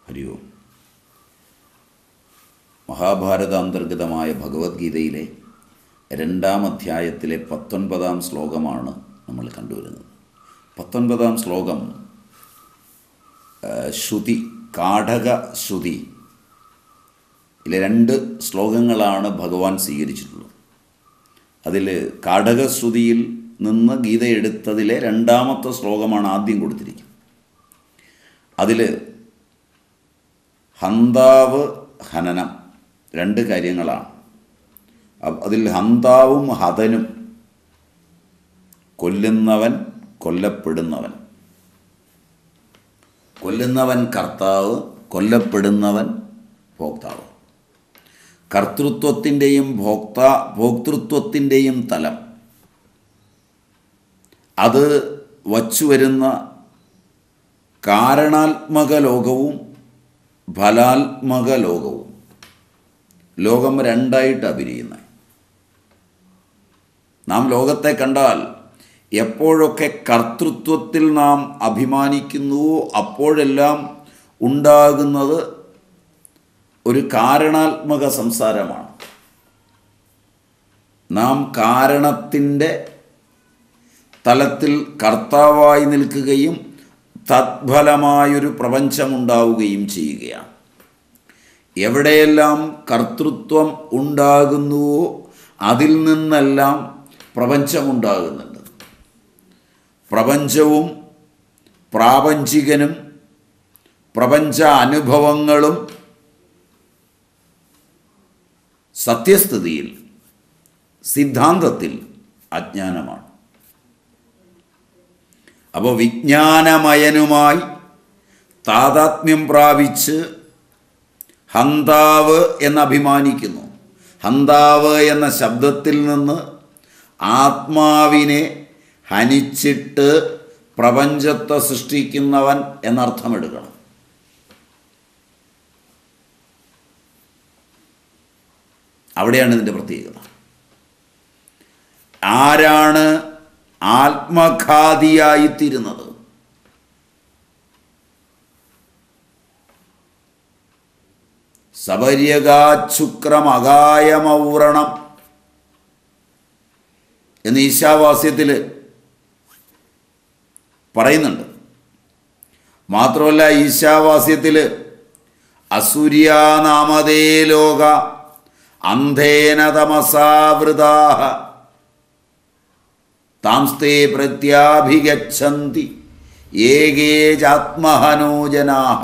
ഹരി ഓം മഹാഭാരതാന്തർഗതമായ ഭഗവത്ഗീതയിലെ രണ്ടാം അധ്യായത്തിലെ പത്തൊൻപതാം ശ്ലോകമാണ് നമ്മൾ കണ്ടുവരുന്നത് പത്തൊൻപതാം ശ്ലോകം ആ, ശ്രുതി കാഠക ശ്രുതി ഇതിലെ രണ്ട് ശ്ലോകങ്ങളാണ് ഭഗവാൻ സ്വീകരിച്ചിട്ടുള്ളത് അതിൽ കാഠകശ്രുതിയിൽ നിന്ന് ഗീത എടുത്തതിലെ രണ്ടാമത്തെ ശ്ലോകമാണ് ആദ്യം കൊടുത്തിരിക്കുന്നത് അതിൽ ഹന്താവ് ഹനനം രണ്ട് കാര്യങ്ങളാണ് അ- അതിൽ ഹന്താവും ഹതനും കൊല്ലുന്നവൻ കൊല്ലപ്പെടുന്നവൻ കൊല്ലുന്നവൻ കർത്താവ് കൊല്ലപ്പെടുന്നവൻ ഭോക്താവ് കർത്തൃത്വത്തിൻ്റെയും ഭോക്താ ഭോക്തൃത്വത്തിൻ്റെയും തലം അത് വച്ചു വരുന്ന കാരണാത്മക ലോകവും ഫലാത്മക ലോകവും ലോകം രണ്ടായിട്ടാണ് പിരിയുന്നത് നാം ലോകത്തെ കണ്ടാൽ എപ്പോഴൊക്കെ കർത്തൃത്വത്തിൽ നാം അഭിമാനിക്കുന്നുവോ അപ്പോഴെല്ലാം ഉണ്ടാകുന്നത് ഒരു കാരണാത്മക സംസാരമാണ് നാം കാരണത്തിൻ്റെ തലത്തിൽ കർത്താവായി നിൽക്കുകയും തത്ഫലമായൊരു പ്രപഞ്ചമുണ്ടാവുകയും ചെയ്യുകയാണ് എവിടെയെല്ലാം കർത്തൃത്വം ഉണ്ടാകുന്നുവോ അതിൽ നിന്നെല്ലാം പ്രപഞ്ചമുണ്ടാകുന്നുണ്ട് പ്രപഞ്ചവും പ്രാപഞ്ചികനും പ്രപഞ്ച അനുഭവങ്ങളും സത്യസ്ഥിതിയിൽ സിദ്ധാന്തത്തിൽ അജ്ഞാനമാണ് അപ്പോൾ വിജ്ഞാനമയനുമായി താതാത്മ്യം പ്രാപിച്ച് ഹന്താവ് എന്നഭിമാനിക്കുന്നു ഹന്താവ് എന്ന ശബ്ദത്തിൽ നിന്ന് ആത്മാവിനെ ഹനിച്ചിട്ട് പ്രപഞ്ചത്തെ സൃഷ്ടിക്കുന്നവൻ എന്നർത്ഥമെടുക്കണം അവിടെയാണ് ഇതിൻ്റെ പ്രത്യേകത ആരാണ് ആത്മഘാതിയായിത്തീരുന്നത് സബര്യകാശുക്രമകായമൗരണം എന്ന് ഈശാവാസ്യത്തിൽ പറയുന്നുണ്ട് മാത്രമല്ല ഈശാവാസ്യത്തിൽ അസൂര്യാനാമതേ ലോക അന്ധേന തമസാവൃതാഹ താംസ്തേ പ്രത്യാഭിഗച്ഛന്തി ഏകേജാത്മഹനോ ജനാഹ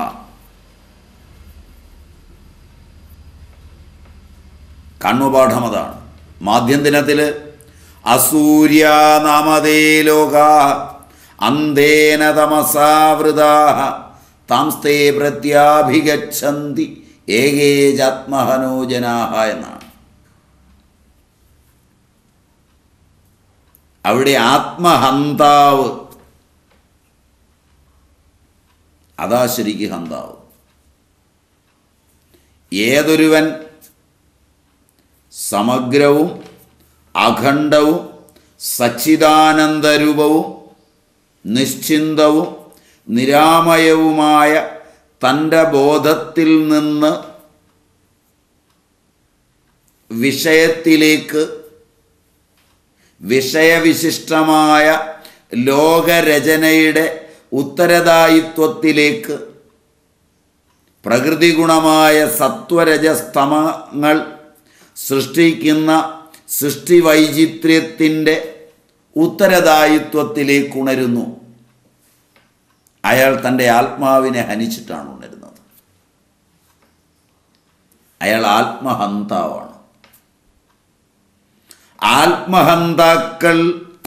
കണ്ണുപാഠം അതാണ് മാധ്യം ദിനത്തിൽ അസൂര്യാനാമതേ ലോകാ അന്ധേന തമസാവൃതാഹ താംസ്തേ പ്രത്യാഭിഗച്ഛന്തി ഏകേജാത്മഹനോ ജനാഹ എന്നാണ് അവിടെ ആത്മഹന്താവ് അതാ ശരിക്ക് ഹന്താവ് ഏതൊരുവൻ സമഗ്രവും അഖണ്ഡവും സച്ചിദാനന്ദരൂപവും നിശ്ചിന്തവും നിരാമയവുമായ തൻ്റെ ബോധത്തിൽ നിന്ന് വിഷയത്തിലേക്ക് വിഷയവിശിഷ്ടമായ ലോകരചനയുടെ ഉത്തരദായിത്വത്തിലേക്ക് പ്രകൃതി ഗുണമായ സത്വരജസ്തമങ്ങൾ സൃഷ്ടിക്കുന്ന സൃഷ്ടി വൈചിത്ര്യത്തിൻ്റെ ഉത്തരദായിത്വത്തിലേക്ക് ഉണരുന്നു അയാൾ തൻ്റെ ആത്മാവിനെ ഹനിച്ചിട്ടാണ് ഉണരുന്നത് അയാൾ ആത്മഹന്താവാണ് ആത്മഹന്താക്കൾ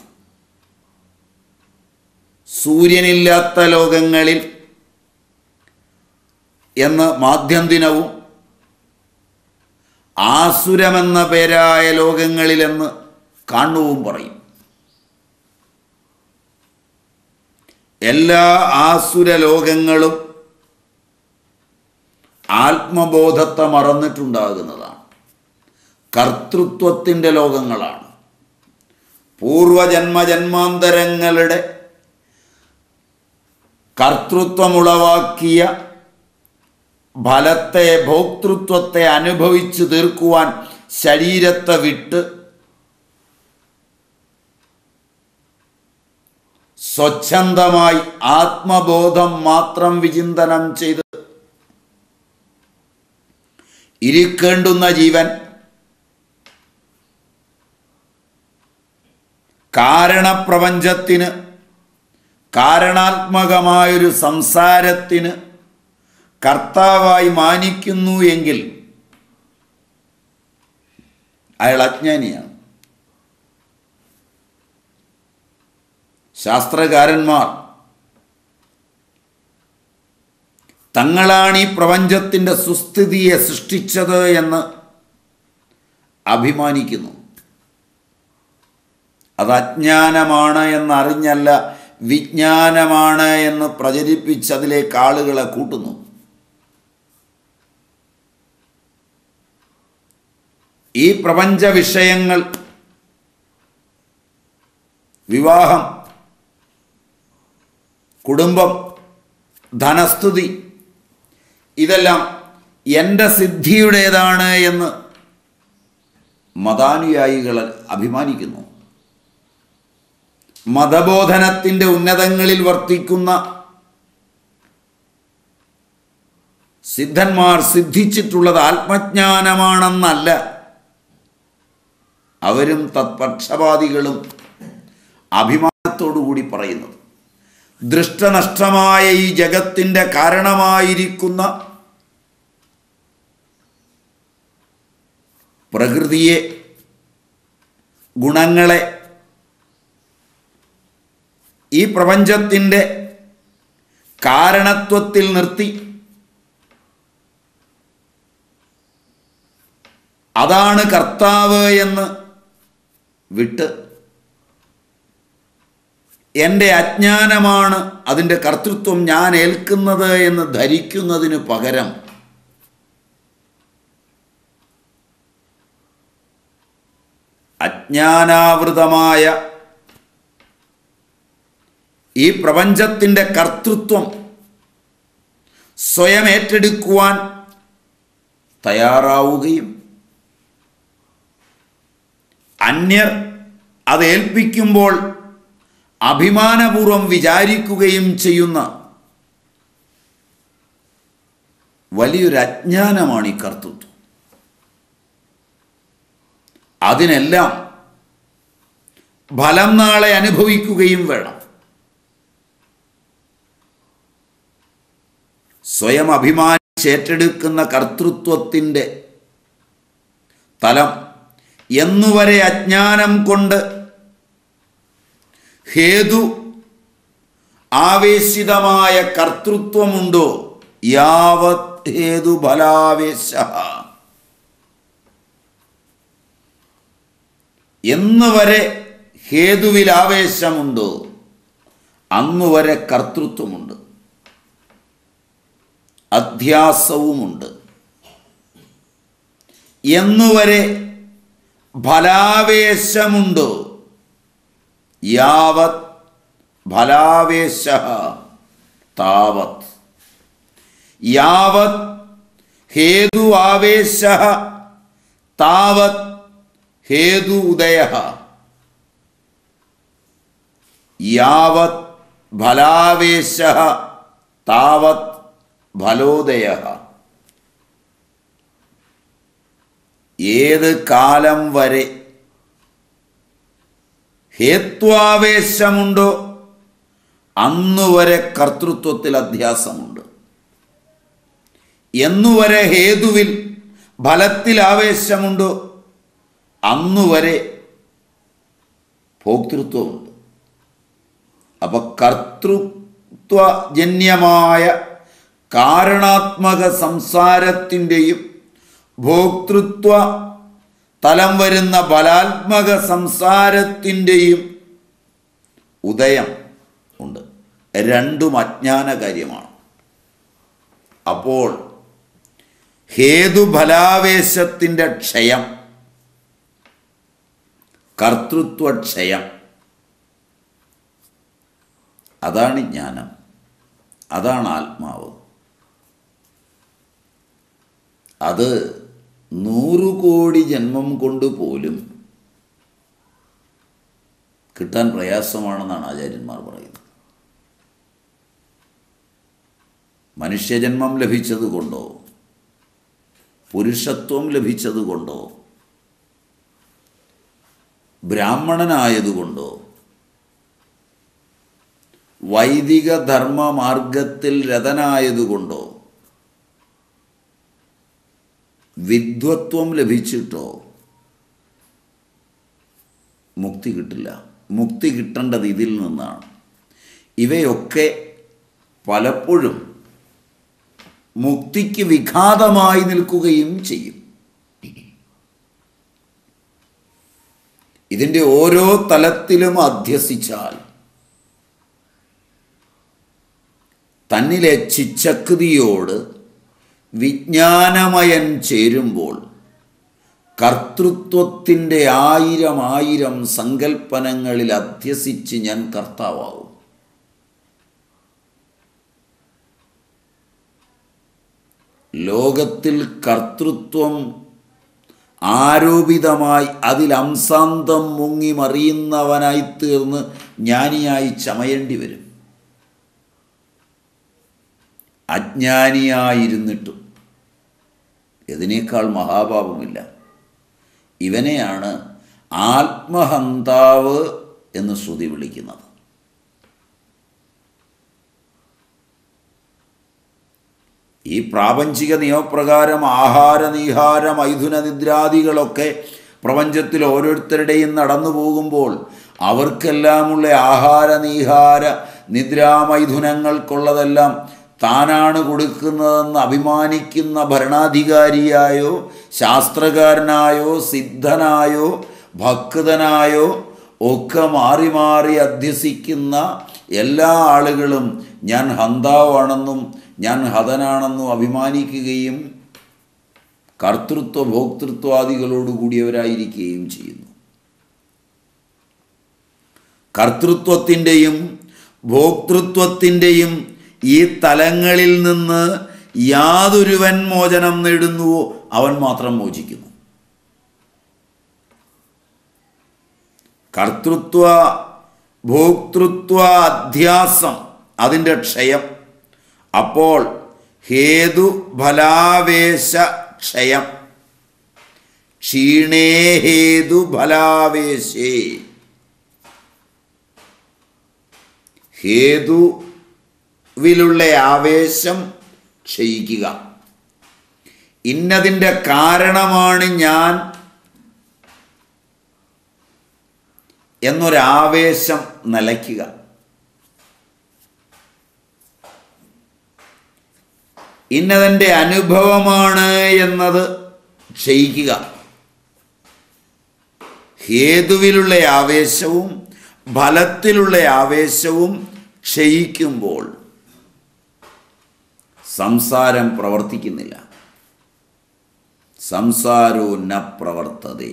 സൂര്യനില്ലാത്ത ലോകങ്ങളിൽ എന്ന് മാധ്യം ദിനവും ആസുരമെന്ന പേരായ ലോകങ്ങളിലെന്ന് കാണുവും പറയും എല്ലാ ആസുര ലോകങ്ങളും ആത്മബോധത്തെ മറന്നിട്ടുണ്ടാകുന്നതാണ് കർത്തൃത്വത്തിൻ്റെ ലോകങ്ങളാണ് ഫലത്തെ ഭോക്തൃത്വത്തെ അനുഭവിച്ചു തീർക്കുവാൻ ശരീരത്തെ വിട്ട് സ്വച്ഛന്തമായി ആത്മബോധം മാത്രം വിചിന്തനം ചെയ്ത് ഇരിക്കേണ്ടുന്ന ജീവൻ കാരണപ്രപഞ്ചത്തിന് കാരണാത്മകമായൊരു സംസാരത്തിന് കർത്താവായി മാനിക്കുന്നു എങ്കിൽ അയാൾ അജ്ഞാനിയാണ് ശാസ്ത്രകാരന്മാർ തങ്ങളാണ് ഈ പ്രപഞ്ചത്തിൻ്റെ സുസ്ഥിതിയെ സൃഷ്ടിച്ചത് എന്ന് അഭിമാനിക്കുന്നു അത് അജ്ഞാനമാണ് എന്നറിഞ്ഞല്ല വിജ്ഞാനമാണ് എന്ന് പ്രചരിപ്പിച്ച് അതിലേക്ക് ആളുകളെ കൂട്ടുന്നു ഈ പ്രപഞ്ച വിഷയങ്ങൾ വിവാഹം കുടുംബം ധനസ്തുതി ഇതെല്ലാം എൻ്റെ സിദ്ധിയുടേതാണ് എന്ന് മതാനുയായികൾ അഭിമാനിക്കുന്നു മതബോധനത്തിൻ്റെ ഉന്നതങ്ങളിൽ വർത്തിക്കുന്ന സിദ്ധന്മാർ സിദ്ധിച്ചിട്ടുള്ളത് ആത്മജ്ഞാനമാണെന്നല്ല അവരും തത്പക്ഷപാതികളും അഭിമാനത്തോടുകൂടി പറയുന്നത് ദൃഷ്ടനഷ്ടമായ ഈ ജഗത്തിൻ്റെ കാരണമായിരിക്കുന്ന പ്രകൃതിയെ ഗുണങ്ങളെ ഈ പ്രപഞ്ചത്തിൻ്റെ കാരണത്വത്തിൽ നിർത്തി അതാണ് കർത്താവ് എന്ന് വിട്ട് എൻ്റെ അജ്ഞാനമാണ് അതിൻ്റെ കർത്തൃത്വം ഞാൻ ഏൽക്കുന്നത് എന്ന് ധരിക്കുന്നതിന് പകരം അജ്ഞാനാവൃതമായ ഈ പ്രപഞ്ചത്തിൻ്റെ കർത്തൃത്വം സ്വയം ഏറ്റെടുക്കുവാൻ തയ്യാറാവുകയും അന്യർ അത് ഏൽപ്പിക്കുമ്പോൾ അഭിമാനപൂർവം വിചാരിക്കുകയും ചെയ്യുന്ന വലിയൊരു അജ്ഞാനമാണ് ഈ കർത്തൃത്വം അതിനെല്ലാം ഫലം നാളെ അനുഭവിക്കുകയും വേണം സ്വയം അഭിമാനിച്ചേറ്റെടുക്കുന്ന കർത്തൃത്വത്തിൻ്റെ തലം എന്നുവരെ അജ്ഞാനം കൊണ്ട് ഹേതു ആവേശിതമായ കർത്തൃത്വമുണ്ടോ യാവത് ഹേതു ഫലാവേശ എന്നുവരെ ഹേതുവിൽ ആവേശമുണ്ടോ അന്നുവരെ കർത്തൃത്വമുണ്ട് അധ്യാസവുമുണ്ട് എന്നുവരെ ഫലാവേശമുണ്ടോ യാവത് ഫലാവേശ താവത് യാവത് ഹേതു ആവേശ താവത് ഹേതു ഉദയ യാവത് ഫലാവേശ താവത് ഫലോദയ ഏത് കാലം വരെ ഹേത്വാവേശമുണ്ടോ അന്നുവരെ കർത്തൃത്വത്തിൽ അധ്യാസമുണ്ട് എന്നുവരെ ഹേതുവിൽ ഫലത്തിൽ ആവേശമുണ്ടോ അന്നുവരെ ഭോക്തൃത്വമുണ്ട് അപ്പൊ കർത്തൃത്വജന്യമായ കാരണാത്മക സംസാരത്തിൻ്റെയും ഭോക്തൃത്വ തലം വരുന്ന ബലാത്മക സംസാരത്തിൻ്റെയും ഉദയം ഉണ്ട് രണ്ടും അജ്ഞാന കാര്യമാണ് അപ്പോൾ ഹേതുഫലാവേശത്തിൻ്റെ ക്ഷയം കർത്തൃത്വക്ഷയം അതാണ് ജ്ഞാനം അതാണ് ആത്മാവ് അത് നൂറു കോടി ജന്മം കൊണ്ട് പോലും കിട്ടാൻ പ്രയാസമാണെന്നാണ് ആചാര്യന്മാർ പറയുന്നത് മനുഷ്യജന്മം ലഭിച്ചതുകൊണ്ടോ പുരുഷത്വം ലഭിച്ചതുകൊണ്ടോ ബ്രാഹ്മണനായതുകൊണ്ടോ വൈദിക ധർമ്മ മാർഗത്തിൽ രഥനായതുകൊണ്ടോ വിദ്വത്വം ലഭിച്ചിട്ടോ മുക്തി കിട്ടില്ല മുക്തി കിട്ടേണ്ടത് ഇതിൽ നിന്നാണ് ഇവയൊക്കെ പലപ്പോഴും മുക്തിക്ക് വിഘാതമായി നിൽക്കുകയും ചെയ്യും ഇതിൻ്റെ ഓരോ തലത്തിലും അധ്യസിച്ചാൽ തന്നിലെ ചിച്ചക്തിയോട് വിജ്ഞാനമയൻ ചേരുമ്പോൾ കർത്തൃത്വത്തിൻ്റെ ആയിരം ആയിരം സങ്കല്പനങ്ങളിൽ അധ്യസിച്ച് ഞാൻ കർത്താവാകും ലോകത്തിൽ കർത്തൃത്വം ആരോപിതമായി അതിൽ അംസാന്തം മുങ്ങി മറിയുന്നവനായി തീർന്ന് ജ്ഞാനിയായി ചമയേണ്ടി വരും അജ്ഞാനിയായിരുന്നിട്ടും ഇതിനേക്കാൾ മഹാപാപമില്ല ഇവനെയാണ് ആത്മഹന്താവ് എന്ന് ശ്രുതി വിളിക്കുന്നത് ഈ പ്രാപഞ്ചിക നിയമപ്രകാരം ആഹാര നീഹാര മൈഥുന നിദ്രാദികളൊക്കെ പ്രപഞ്ചത്തിൽ ഓരോരുത്തരുടെയും നടന്നു പോകുമ്പോൾ അവർക്കെല്ലാമുള്ള ആഹാര നീഹാര നിദ്രാമൈഥുനങ്ങൾക്കുള്ളതെല്ലാം താനാണ് കൊടുക്കുന്നതെന്ന് അഭിമാനിക്കുന്ന ഭരണാധികാരിയായോ ശാസ്ത്രകാരനായോ സിദ്ധനായോ ഭക്തനായോ ഒക്കെ മാറി മാറി അധ്യസിക്കുന്ന എല്ലാ ആളുകളും ഞാൻ ഹന്താവാണെന്നും ഞാൻ ഹതനാണെന്നും അഭിമാനിക്കുകയും കർത്തൃത്വ ഭോക്തൃത്വാദികളോട് കൂടിയവരായിരിക്കുകയും ചെയ്യുന്നു കർത്തൃത്വത്തിൻ്റെയും ഭോക്തൃത്വത്തിൻ്റെയും ഈ തലങ്ങളിൽ നിന്ന് യാതൊരുവൻ മോചനം നേടുന്നുവോ അവൻ മാത്രം മോചിക്കുന്നു കർത്തൃത്വ ഭോക്തൃത്വ അധ്യാസം അതിൻ്റെ ക്ഷയം അപ്പോൾ ഹേതു ഫലാവേശ ക്ഷയം ക്ഷീണേ ഹേതു ഫലാവേശേ ഹേതുവിലുള്ള ആവേശം ക്ഷയിക്കുക ഇന്നതിൻ്റെ കാരണമാണ് ഞാൻ എന്നൊരാവേശം നിലയ്ക്കുക ഇന്നതെൻ്റെ അനുഭവമാണ് എന്നത് ക്ഷയിക്കുക ഹേതുവിലുള്ള ആവേശവും ഫലത്തിലുള്ള ആവേശവും ക്ഷയിക്കുമ്പോൾ സംസാരം പ്രവർത്തിക്കുന്നില്ല സംസാരോ ന പ്രവർത്തതേ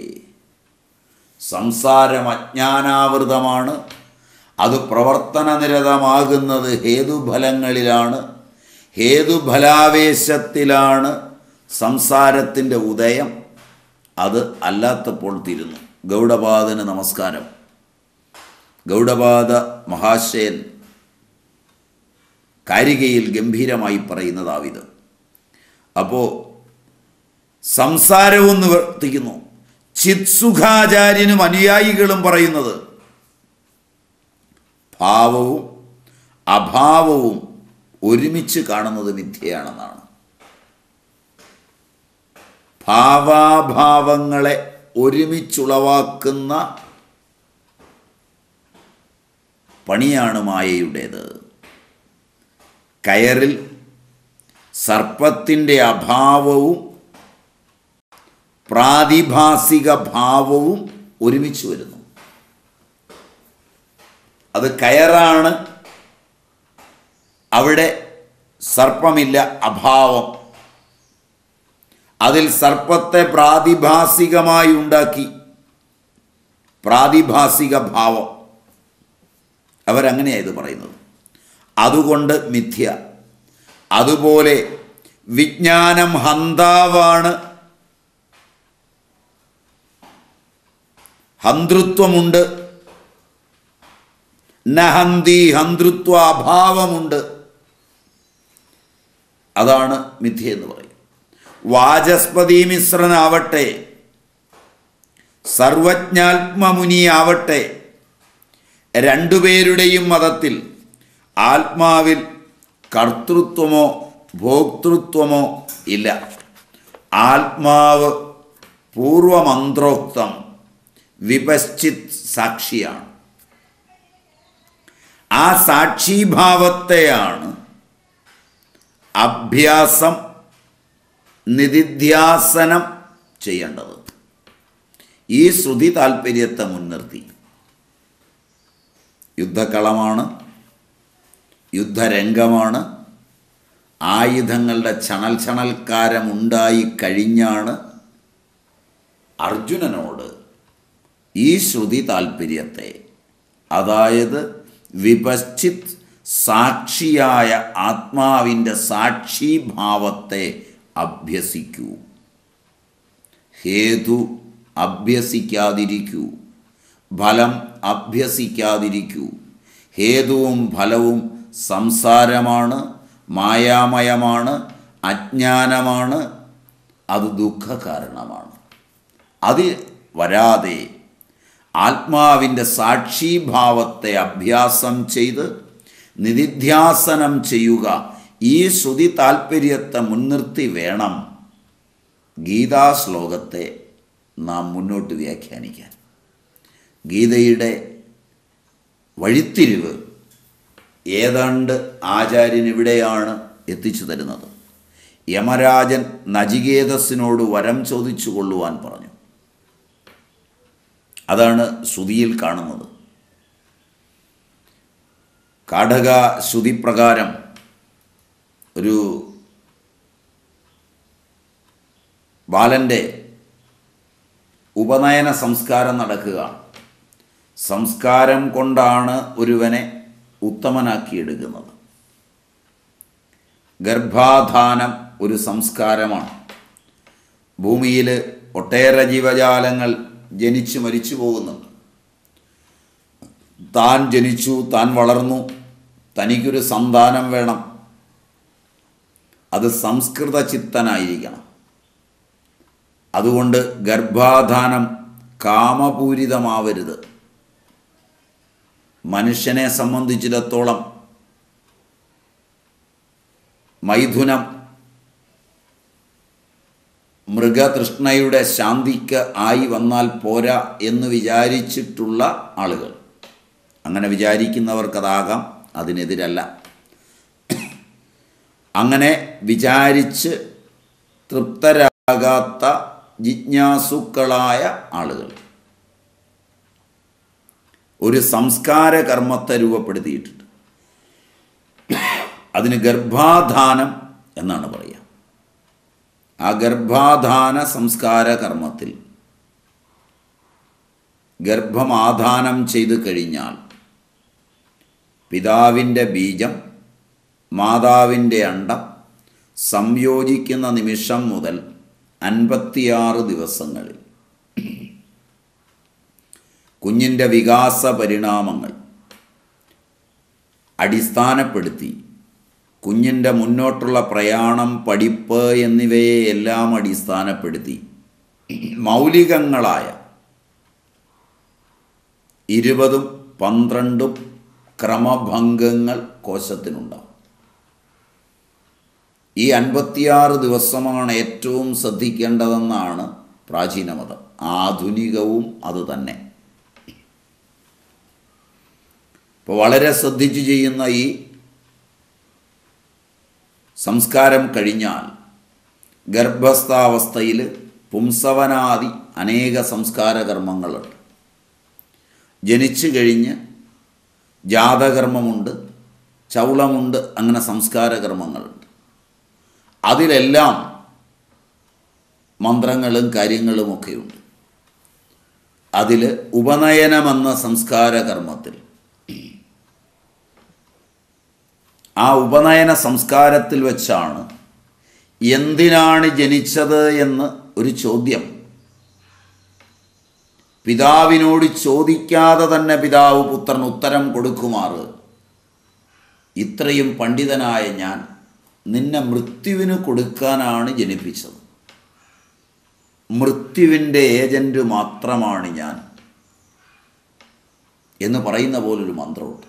സംസാരം അജ്ഞാനാവൃതമാണ് അത് പ്രവർത്തനനിരതമാകുന്നത് ഹേതുഫലങ്ങളിലാണ് ഹേതുഫലാവേശത്തിലാണ് സംസാരത്തിൻ്റെ ഉദയം അത് അല്ലാത്തപ്പോൾ തീരുന്നു ഗൗഡപാദന് നമസ്കാരം ഗൗഡപാദ മഹാശയൻ കാരികയിൽ ഗംഭീരമായി പറയുന്നതാവിത് അപ്പോൾ സംസാരവും നിവർത്തിക്കുന്നു ചിത്സുഖാചാര്യനും അനുയായികളും പറയുന്നത് ഭാവവും അഭാവവും ഒരുമിച്ച് കാണുന്നത് മിഥ്യയാണെന്നാണ് ഭാവാഭാവങ്ങളെ ഒരുമിച്ചുളവാക്കുന്ന പണിയാണ് മായയുടേത് കയറിൽ സർപ്പത്തിൻ്റെ അഭാവവും പ്രാതിഭാസിക ഭാവവും ഒരുമിച്ച് വരുന്നു അത് കയറാണ് അവിടെ സർപ്പമില്ല അഭാവം അതിൽ സർപ്പത്തെ പ്രാതിഭാസികമായി ഉണ്ടാക്കി പ്രാതിഭാസിക ഭാവം അവരങ്ങനെയാണ് ഇത് പറയുന്നത് അതുകൊണ്ട് മിഥ്യ അതുപോലെ വിജ്ഞാനം ഹന്താവാണ് ഹന്തൃത്വമുണ്ട് നഹന്തി ഹന്തൃത്വ അഭാവമുണ്ട് അതാണ് മിഥ്യ എന്ന് പറയും വാചസ്പതി മിശ്രനാവട്ടെ സർവജ്ഞാത്മമുനിയാവട്ടെ രണ്ടുപേരുടെയും മതത്തിൽ ആത്മാവിൽ കർത്തൃത്വമോ ഭോക്തൃത്വമോ ഇല്ല ആത്മാവ് പൂർവമന്ത്രോക്തം വിപശ്ചിത് സാക്ഷിയാണ് ആ സാക്ഷിഭാവത്തെയാണ് അഭ്യാസം നിധിധ്യാസനം ചെയ്യേണ്ടത് ഈ ശ്രുതി താല്പര്യത്തെ മുൻനിർത്തി യുദ്ധക്കളമാണ് യുദ്ധരംഗമാണ് ആയുധങ്ങളുടെ ചണൽ ചണൽക്കാരമുണ്ടായി കഴിഞ്ഞാണ് അർജുനനോട് ഈ ശ്രുതി താല്പര്യത്തെ അതായത് വിപശ്ചിത് സാക്ഷിയായ ആത്മാവിൻ്റെ സാക്ഷിഭാവത്തെ അഭ്യസിക്കൂ ഹേതു അഭ്യസിക്കാതിരിക്കൂ ഫലം അഭ്യസിക്കാതിരിക്കൂ ഹേതുവും ഫലവും സംസാരമാണ് മായാമയമാണ് അജ്ഞാനമാണ് അത് ദുഃഖകാരണമാണ് അത് വരാതെ ആത്മാവിൻ്റെ സാക്ഷിഭാവത്തെ അഭ്യാസം ചെയ്ത് നിധിധ്യാസനം ചെയ്യുക ഈ ശ്രുതി താല്പര്യത്തെ മുൻനിർത്തി വേണം ഗീതാശ്ലോകത്തെ നാം മുന്നോട്ട് വ്യാഖ്യാനിക്കാൻ ഗീതയുടെ വഴിത്തിരിവ് ഏതാണ്ട് ആചാര്യൻ ഇവിടെയാണ് എത്തിച്ചു തരുന്നത് യമരാജൻ നചികേതസിനോട് വരം ചോദിച്ചു കൊള്ളുവാൻ പറഞ്ഞു അതാണ് ശ്രുതിയിൽ കാണുന്നത് കാടക ശ്രുതിപ്രകാരം ഒരു ബാലൻ്റെ ഉപനയന സംസ്കാരം നടക്കുക സംസ്കാരം കൊണ്ടാണ് ഒരുവനെ ഉത്തമനാക്കിയെടുക്കുന്നത് ഗർഭാധാനം ഒരു സംസ്കാരമാണ് ഭൂമിയിൽ ഒട്ടേറെ ജീവജാലങ്ങൾ ജനിച്ചു മരിച്ചു പോകുന്നുണ്ട് താൻ ജനിച്ചു താൻ വളർന്നു തനിക്കൊരു സന്താനം വേണം അത് സംസ്കൃത ചിത്തനായിരിക്കണം അതുകൊണ്ട് ഗർഭാധാനം കാമപൂരിതമാവരുത് മനുഷ്യനെ സംബന്ധിച്ചിടത്തോളം മൈഥുനം മൃഗതൃഷ്ണയുടെ ശാന്തിക്ക് ആയി വന്നാൽ പോരാ എന്ന് വിചാരിച്ചിട്ടുള്ള ആളുകൾ അങ്ങനെ വിചാരിക്കുന്നവർക്കതാകാം അതിനെതിരല്ല അങ്ങനെ വിചാരിച്ച് തൃപ്തരാകാത്ത ജിജ്ഞാസുക്കളായ ആളുകൾ ഒരു സംസ്കാര കർമ്മത്തെ രൂപപ്പെടുത്തിയിട്ടുണ്ട് അതിന് ഗർഭാധാനം എന്നാണ് പറയുക ആ ഗർഭാധാന സംസ്കാര കർമ്മത്തിൽ ഗർഭമാധാനം ചെയ്തു കഴിഞ്ഞാൽ പിതാവിൻ്റെ ബീജം മാതാവിൻ്റെ അണ്ടം സംയോജിക്കുന്ന നിമിഷം മുതൽ അൻപത്തിയാറ് ദിവസങ്ങളിൽ കുഞ്ഞിൻ്റെ വികാസ പരിണാമങ്ങൾ അടിസ്ഥാനപ്പെടുത്തി കുഞ്ഞിൻ്റെ മുന്നോട്ടുള്ള പ്രയാണം പഠിപ്പ് എന്നിവയെ എല്ലാം അടിസ്ഥാനപ്പെടുത്തി മൗലികങ്ങളായ ഇരുപതും പന്ത്രണ്ടും ക്രമഭംഗങ്ങൾ കോശത്തിനുണ്ടാവും ഈ അൻപത്തിയാറ് ദിവസമാണ് ഏറ്റവും ശ്രദ്ധിക്കേണ്ടതെന്നാണ് പ്രാചീന മതം ആധുനികവും അതുതന്നെ ഇപ്പോൾ വളരെ ശ്രദ്ധിച്ച് ചെയ്യുന്ന ഈ സംസ്കാരം കഴിഞ്ഞാൽ ഗർഭസ്ഥാവസ്ഥയിൽ പുംസവനാദി അനേക സംസ്കാര കർമ്മങ്ങളുണ്ട് ജനിച്ചു കഴിഞ്ഞ് ജാതകർമ്മമുണ്ട് ചൗളമുണ്ട് അങ്ങനെ സംസ്കാര കർമ്മങ്ങളുണ്ട് അതിലെല്ലാം മന്ത്രങ്ങളും കാര്യങ്ങളുമൊക്കെയുണ്ട് അതിൽ ഉപനയനമെന്ന സംസ്കാര കർമ്മത്തിൽ ആ ഉപനയന സംസ്കാരത്തിൽ വെച്ചാണ് എന്തിനാണ് ജനിച്ചത് എന്ന് ഒരു ചോദ്യം പിതാവിനോട് ചോദിക്കാതെ തന്നെ പിതാവ് പുത്രൻ ഉത്തരം കൊടുക്കുമാറ് ഇത്രയും പണ്ഡിതനായ ഞാൻ നിന്നെ മൃത്യുവിന് കൊടുക്കാനാണ് ജനിപ്പിച്ചത് മൃത്യുവിൻ്റെ ഏജൻറ്റ് മാത്രമാണ് ഞാൻ എന്ന് പറയുന്ന പോലൊരു മന്ത്രമുണ്ട്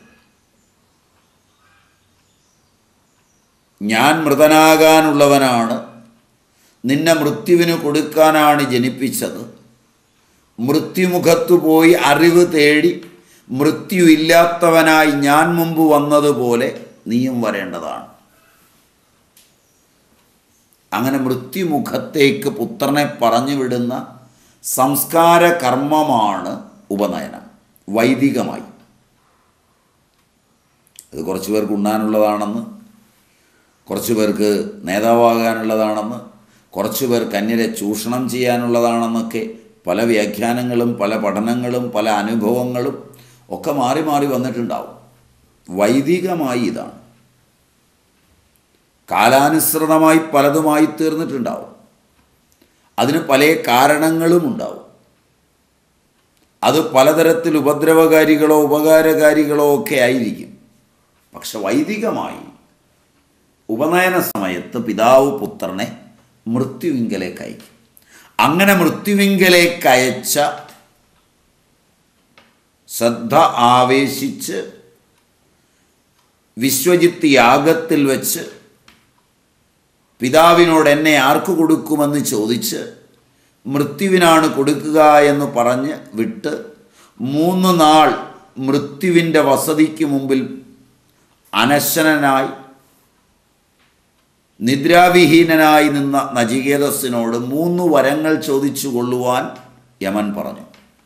ഞാൻ മൃതനാകാനുള്ളവനാണ് നിന്നെ മൃത്യുവിന് കൊടുക്കാനാണ് ജനിപ്പിച്ചത് മൃത്യുമുഖത്തു പോയി അറിവ് തേടി മൃത്യു ഇല്ലാത്തവനായി ഞാൻ മുമ്പ് വന്നതുപോലെ നീയും വരേണ്ടതാണ് അങ്ങനെ മൃത്യുമുഖത്തേക്ക് പുത്രനെ പറഞ്ഞു വിടുന്ന സംസ്കാര കർമ്മമാണ് ഉപനയനം വൈദികമായി അത് കുറച്ച് പേർക്ക് ഉണ്ണാനുള്ളതാണെന്ന് കുറച്ച് പേർക്ക് നേതാവാകാനുള്ളതാണെന്ന് കുറച്ച് പേർ കന്യരെ ചൂഷണം ചെയ്യാനുള്ളതാണെന്നൊക്കെ പല വ്യാഖ്യാനങ്ങളും പല പഠനങ്ങളും പല അനുഭവങ്ങളും ഒക്കെ മാറി മാറി വന്നിട്ടുണ്ടാവും വൈദികമായി ഇതാണ് കാലാനുസൃതമായി പലതുമായി തീർന്നിട്ടുണ്ടാവും അതിന് പല കാരണങ്ങളും ഉണ്ടാവും അത് പലതരത്തിൽ ഉപദ്രവകാരികളോ ഉപകാരകാരികളോ ഒക്കെ ആയിരിക്കും പക്ഷെ വൈദികമായി ഉപനയന സമയത്ത് പിതാവ് പുത്രനെ മൃത്യുവിങ്കലേക്ക് അയക്കും അങ്ങനെ മൃത്യുവിങ്കലേക്ക് അയച്ച ശ്രദ്ധ ആവേശിച്ച് വിശ്വജിത്ത് യാഗത്തിൽ വെച്ച് പിതാവിനോട് എന്നെ ആർക്ക് കൊടുക്കുമെന്ന് ചോദിച്ച് മൃത്യുവിനാണ് കൊടുക്കുക എന്ന് പറഞ്ഞ് വിട്ട് മൂന്ന് നാൾ മൃത്യുവിൻ്റെ വസതിക്ക് മുമ്പിൽ അനശനനായി നിദ്രാവിഹീനനായി നിന്ന നചികേതസ്സിനോട് മൂന്ന് വരങ്ങൾ ചോദിച്ചു കൊള്ളുവാൻ യമൻ പറഞ്ഞു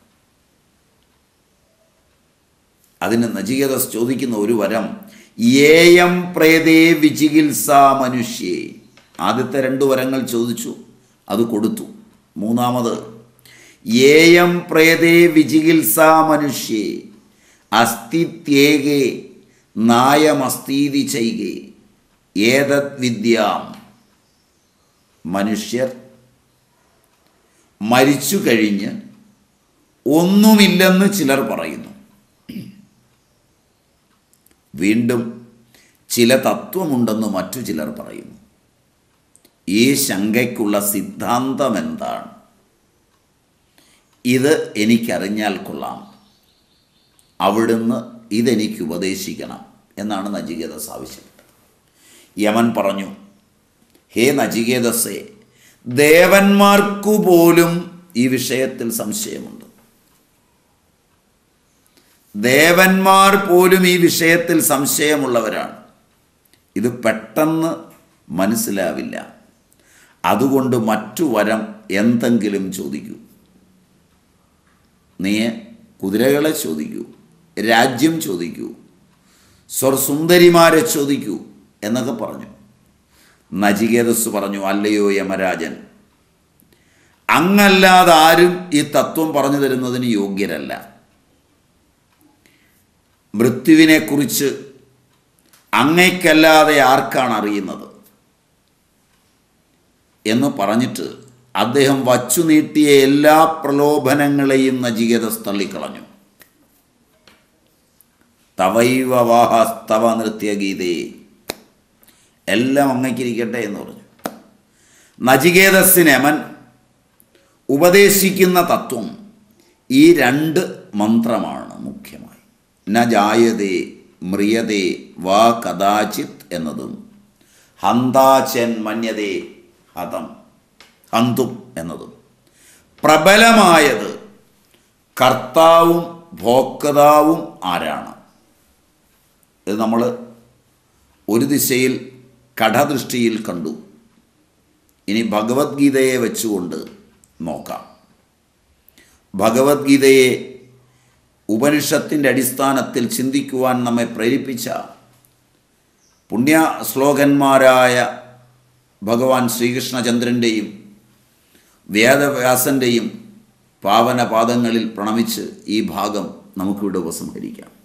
അതിന് നചികേതസ് ചോദിക്കുന്ന ഒരു വരം ഏയം പ്രേതേ വിചികിത്സ മനുഷ്യേ ആദ്യത്തെ രണ്ട് വരങ്ങൾ ചോദിച്ചു അത് കൊടുത്തു മൂന്നാമത് ഏയം പ്രേതേ വിചികിത്സ മനുഷ്യേ അസ്തിത്യേകേ നായമസ്തീതി ചെയ്കേ ഏതത് വിദ്യാം മനുഷ്യർ മരിച്ചു കഴിഞ്ഞ് ഒന്നുമില്ലെന്ന് ചിലർ പറയുന്നു വീണ്ടും ചില തത്വമുണ്ടെന്ന് മറ്റു ചിലർ പറയുന്നു ഈ ശങ്കയ്ക്കുള്ള സിദ്ധാന്തം എന്താണ് ഇത് എനിക്കറിഞ്ഞാൽ കൊള്ളാം അവിടുന്ന് ഇതെനിക്ക് ഉപദേശിക്കണം എന്നാണ് നചികേതസ് ആവശ്യപ്പെട്ടത് യമൻ പറഞ്ഞു ഹേ നചികേതസേ ദേവന്മാർക്കു പോലും ഈ വിഷയത്തിൽ സംശയമുണ്ട് ദേവന്മാർ പോലും ഈ വിഷയത്തിൽ സംശയമുള്ളവരാണ് ഇത് പെട്ടെന്ന് മനസ്സിലാവില്ല അതുകൊണ്ട് മറ്റു വരം എന്തെങ്കിലും ചോദിക്കൂ നീ കുതിരകളെ ചോദിക്കൂ രാജ്യം ചോദിക്കൂ സ്വർസുന്ദരിമാരെ ചോദിക്കൂ എന്നൊക്കെ പറഞ്ഞു നചികേതസ് പറഞ്ഞു അല്ലയോ യമരാജൻ അങ്ങല്ലാതെ ആരും ഈ തത്വം പറഞ്ഞു തരുന്നതിന് യോഗ്യരല്ല മൃത്യുവിനെക്കുറിച്ച് അങ്ങയ്ക്കല്ലാതെ ആർക്കാണ് അറിയുന്നത് എന്ന് പറഞ്ഞിട്ട് അദ്ദേഹം വച്ചു നീട്ടിയ എല്ലാ പ്രലോഭനങ്ങളെയും നചികേതസ് തള്ളിക്കളഞ്ഞു തവൈവ വാഹസ്തവ നൃത്യഗീതേ എല്ലാം അങ്ങയ്ക്കിരിക്കട്ടെ എന്ന് പറഞ്ഞു നചികേതസ്സിന് യമൻ ഉപദേശിക്കുന്ന തത്വം ഈ രണ്ട് മന്ത്രമാണ് മുഖ്യമായി ന ജായതേ മ്രിയതേ വാ കഥാചിത് എന്നതും ഹന്താചൻ മന്യതേ ഹതം ഹന്തും എന്നതും പ്രബലമായത് കർത്താവും ഭോക്താവും ആരാണ് ഇത് നമ്മൾ ഒരു ദിശയിൽ കടദൃഷ്ടിയിൽ കണ്ടു ഇനി ഭഗവത്ഗീതയെ വെച്ചുകൊണ്ട് നോക്കാം ഭഗവത്ഗീതയെ ഉപനിഷത്തിൻ്റെ അടിസ്ഥാനത്തിൽ ചിന്തിക്കുവാൻ നമ്മെ പ്രേരിപ്പിച്ച പുണ്യ ശ്ലോകന്മാരായ ഭഗവാൻ ശ്രീകൃഷ്ണചന്ദ്രൻ്റെയും വേദവ്യാസൻ്റെയും പാവനപാദങ്ങളിൽ പ്രണമിച്ച് ഈ ഭാഗം നമുക്കിവിടെ ഉപസംഹരിക്കാം